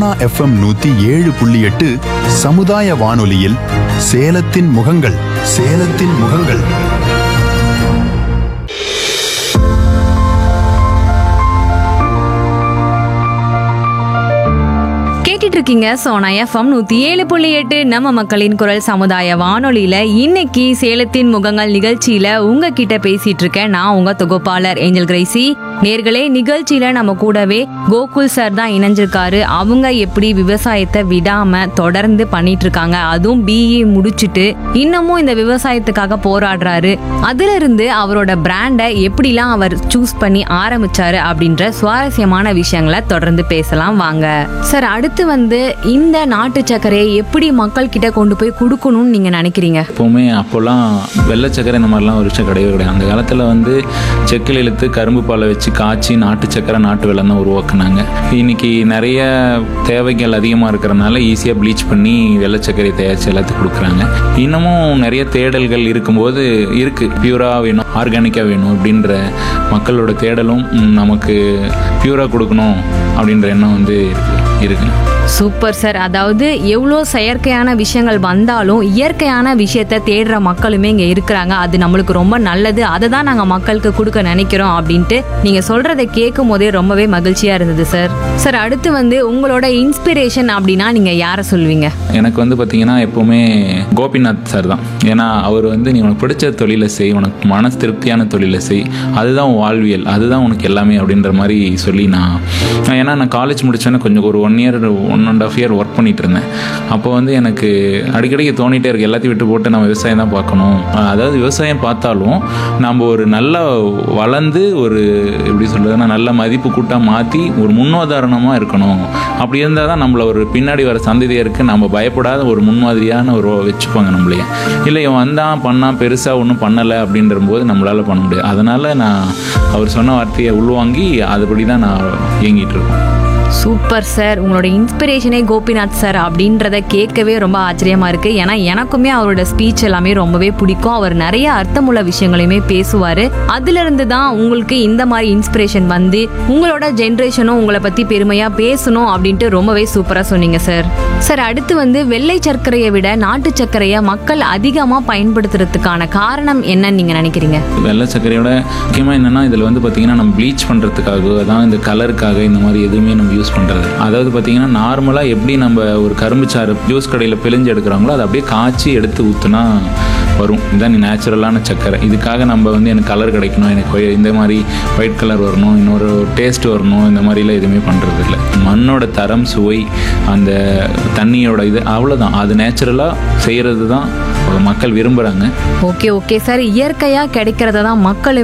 Sona FM நூத்தி ஏழு புள்ளி எட்டு சமுதாய வானொலியில் சேலத்தின் முகங்கள் சேலத்தின் முகங்கள் கேட்டுட்டு இருக்கீங்க சோனா எஃப்எம் நூத்தி ஏழு புள்ளி எட்டு நம்ம மக்களின் குரல் சமுதாய வானொலியில இன்னைக்கு சேலத்தின் முகங்கள் நிகழ்ச்சியில உங்ககிட்ட பேசிட்டு இருக்கேன் நான் உங்க தொகுப்பாளர் ஏஞ்சல் கிரேசி நேர்களே நிகழ்ச்சியில நம்ம கூடவே கோகுல் சார் தான் இணைஞ்சிருக்காரு அவங்க எப்படி விவசாயத்தை விடாம தொடர்ந்து பண்ணிட்டு இருக்காங்க அதுவும் பிஇ முடிச்சுட்டு இன்னமும் இந்த விவசாயத்துக்காக போராடுறாரு அதுல இருந்து அவரோட பிராண்டை எப்படிலாம் அவர் சூஸ் பண்ணி ஆரம்பிச்சாரு அப்படின்ற சுவாரஸ்யமான விஷயங்களை தொடர்ந்து பேசலாம் வாங்க சார் அடுத்து வந்து இந்த நாட்டு சர்க்கரையை எப்படி மக்கள் கிட்ட கொண்டு போய் கொடுக்கணும்னு நீங்க நினைக்கிறீங்க எப்போவுமே அப்போல்லாம் வெள்ளை சக்கரை இந்த மாதிரிலாம் ஒரு விஷயம் கிடையவே கிடையாது அந்த காலத்தில் வந்து செக்கில் இழுத்து கரும்பு பாலை வச்சு காய்ச்சி நாட்டு சக்கரை நாட்டு வெள்ளம் தான் உருவாக்குனாங்க இன்னைக்கு நிறைய தேவைகள் அதிகமாக இருக்கிறனால ஈஸியாக ப்ளீச் பண்ணி வெள்ளை சர்க்கரை தயாரித்து எல்லாத்துக்கும் கொடுக்குறாங்க இன்னமும் நிறைய தேடல்கள் இருக்கும்போது இருக்குது பியூராக வேணும் ஆர்கானிக்காக வேணும் அப்படின்ற மக்களோட தேடலும் ம், நமக்கு பியூராக கொடுக்கணும் அப்படின்ற எண்ணம் வந்து இருக்கு இருக்கு சூப்பர் சார் அதாவது எவ்வளோ செயற்கையான விஷயங்கள் வந்தாலும் இயற்கையான விஷயத்த தேடுற மக்களுமே இங்கே இருக்கிறாங்க அது நம்மளுக்கு ரொம்ப நல்லது அதை தான் நாங்கள் மக்களுக்கு கொடுக்க நினைக்கிறோம் அப்படின்ட்டு நீங்கள் சொல்கிறத கேட்கும் போதே ரொம்பவே மகிழ்ச்சியாக இருந்தது சார் சார் அடுத்து வந்து உங்களோட இன்ஸ்பிரேஷன் அப்படின்னா நீங்கள் யாரை சொல்வீங்க எனக்கு வந்து பார்த்தீங்கன்னா எப்போவுமே கோபிநாத் சார் தான் ஏன்னா அவர் வந்து நீ உனக்கு பிடிச்ச தொழிலை செய் உனக்கு மனசு திருப்தியான தொழிலை செய் அதுதான் உன் வாழ்வியல் அதுதான் உனக்கு எல்லாமே அப்படின்ற மாதிரி சொல்லி நான் நான் ஏன்னா நான் காலேஜ் முடிச்சோன்னே கொஞ்சம் ஒரு one year one and half year work பண்ணிட்டு இருந்தேன் அப்போ வந்து எனக்கு அடிக்கடிக்கு தோணிட்டே இருக்கு எல்லாத்தையும் விட்டு போட்டு நம்ம விவசாயம் தான் பார்க்கணும் அஹ் அதாவது விவசாயம் பார்த்தாலும் நம்ம ஒரு நல்ல வளர்ந்து ஒரு எப்படி சொல்றதுன்னா நல்ல மதிப்பு கூட்டாக மாற்றி ஒரு முன்னுதாரணமாக இருக்கணும் அப்படி இருந்தால் தான் நம்மள ஒரு பின்னாடி வர சந்ததியருக்கு நம்ம பயப்படாத ஒரு முன்மாதிரியான ஒரு வச்சுப்பாங்க நம்மளையே இல்லை இவன் வந்தான் பண்ணான் பெருசாக ஒன்றும் பண்ணலை அப்படின்ற போது நம்மளால பண்ண முடியாது அதனால நான் அவர் சொன்ன வார்த்தையை உள்வாங்கி அதுபடி தான் நான் இயங்கிட்டு இருக்கேன் சூப்பர் சார் உங்களோட இன்ஸ்பிரேஷனே கோபிநாத் சார் அப்படின்றத கேட்கவே ரொம்ப ஆச்சரியமா இருக்கு ஏன்னா எனக்குமே அவரோட ஸ்பீச் எல்லாமே ரொம்பவே பிடிக்கும் அவர் நிறைய அர்த்தமுள்ள விஷயங்களையுமே பேசுவாரு அதுல இருந்து தான் உங்களுக்கு இந்த மாதிரி இன்ஸ்பிரேஷன் வந்து உங்களோட ஜென்ரேஷனும் உங்களை பத்தி பெருமையா பேசணும் அப்படின்ட்டு ரொம்பவே சூப்பரா சொன்னீங்க சார் சார் அடுத்து வந்து வெள்ளை சர்க்கரையை விட நாட்டு சர்க்கரையை மக்கள் அதிகமா பயன்படுத்துறதுக்கான காரணம் என்னன்னு நீங்க நினைக்கிறீங்க வெள்ளை சர்க்கரையோட முக்கியமாக என்னென்னா இதில் வந்து பார்த்தீங்கன்னா நம்ம ப்ளீச் பண்ணுறதுக்காக அதான் இந்த கலருக்காக இந்த மாதிரி எதுவுமே நம்ம யூஸ் பண்ணுறது அதாவது பார்த்தீங்கன்னா நார்மலாக எப்படி நம்ம ஒரு கரும்பு சாறு ஜூஸ் கடையில் பிழிஞ்சு எடுக்கிறாங்களோ அதை அப்படியே காய்ச்சி எடுத்து ஊற்றுனா வரும் இதுதான் நேச்சுரலான சர்க்கரை இதுக்காக நம்ம வந்து எனக்கு கலர் கிடைக்கணும் எனக்கு ஒய்- இந்த மாதிரி ஒயிட் கலர் வரணும் இன்னொரு டேஸ்ட் வரணும் இந்த மாதிரிலாம் எதுவுமே பண்ணுறது இல்லை மண்ணோட தரம் சுவை அந்த தண்ணியோட இது அவ்வளோதான் அது நேச்சுரலாக செய்கிறது தான் மக்கள் விரும்புகிறாங்க ஓகே ஓகே சார் இயற்கையா கிடைக்கிறத தான் மக்களுமே